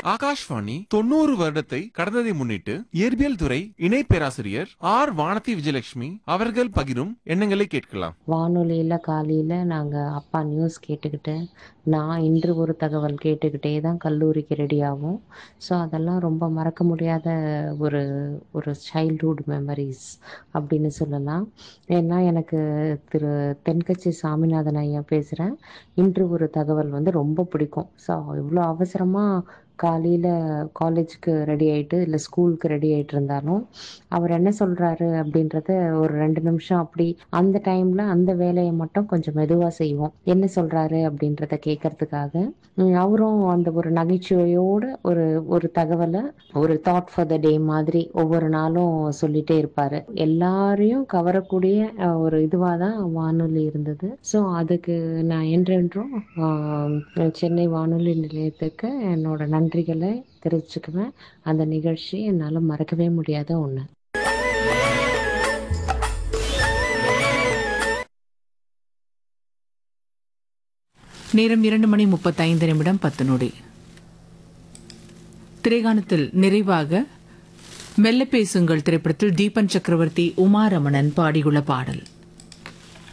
ஆகாஷ்வாணி தொண்ணூறு வருடத்தை கடந்ததை முன்னிட்டு இயற்பியல் துறை இணை பேராசிரியர் ஆர் வானதி விஜயலட்சுமி அவர்கள் பகிரும் எண்ணங்களை கேட்கலாம் வானொலியில் காலையில் நாங்கள் அப்பா நியூஸ் கேட்டுக்கிட்டு நான் இன்று ஒரு தகவல் கேட்டுக்கிட்டே தான் கல்லூரிக்கு ரெடி ஆகும் ஸோ அதெல்லாம் ரொம்ப மறக்க முடியாத ஒரு ஒரு சைல்ட்ஹுட் மெமரிஸ் அப்படின்னு சொல்லலாம் ஏன்னா எனக்கு திரு தென்கட்சி சாமிநாதன் ஐயா பேசுகிறேன் இன்று ஒரு தகவல் வந்து ரொம்ப பிடிக்கும் ஸோ இவ்வளோ அவசரமாக காலையில் காலேஜுக்கு ரெடி ஆகிட்டு இல்லை ஸ்கூலுக்கு ரெடி ஆகிட்டு இருந்தாலும் அவர் என்ன சொல்கிறாரு அப்படின்றத ஒரு ரெண்டு நிமிஷம் அப்படி அந்த டைமில் அந்த வேலையை மட்டும் கொஞ்சம் மெதுவாக செய்வோம் என்ன சொல்கிறாரு அப்படின்றத கேட்கறதுக்காக உம், அவரும் அந்த ஒரு நகைச்சுவையோட ஒரு ஒரு தகவலை ஒரு தாட் ஃபார் த டே மாதிரி ஒவ்வொரு நாளும் சொல்லிட்டே இருப்பார் எல்லாரையும் கவரக்கூடிய அஹ், ஒரு இதுவாக தான் வானொலி இருந்தது ஸோ அதுக்கு நான் என்றென்றும் ஆஹ், சென்னை வானொலி நிலையத்துக்கு என்னோட நன்றிகளை தெரிவிச்சுக்குவேன் அந்த நிகழ்ச்சி என்னால் மறக்கவே முடியாத ஒன்று நேரம் இரண்டு மணி முப்பத்தைந்து நிமிடம் பத்து நொடி திரைகானத்தில் நிறைவாக மெல்ல பேசுங்கள் திரைப்படத்தில் தீபன் சக்கரவர்த்தி உமாரமணன் பாடியுள்ள பாடல்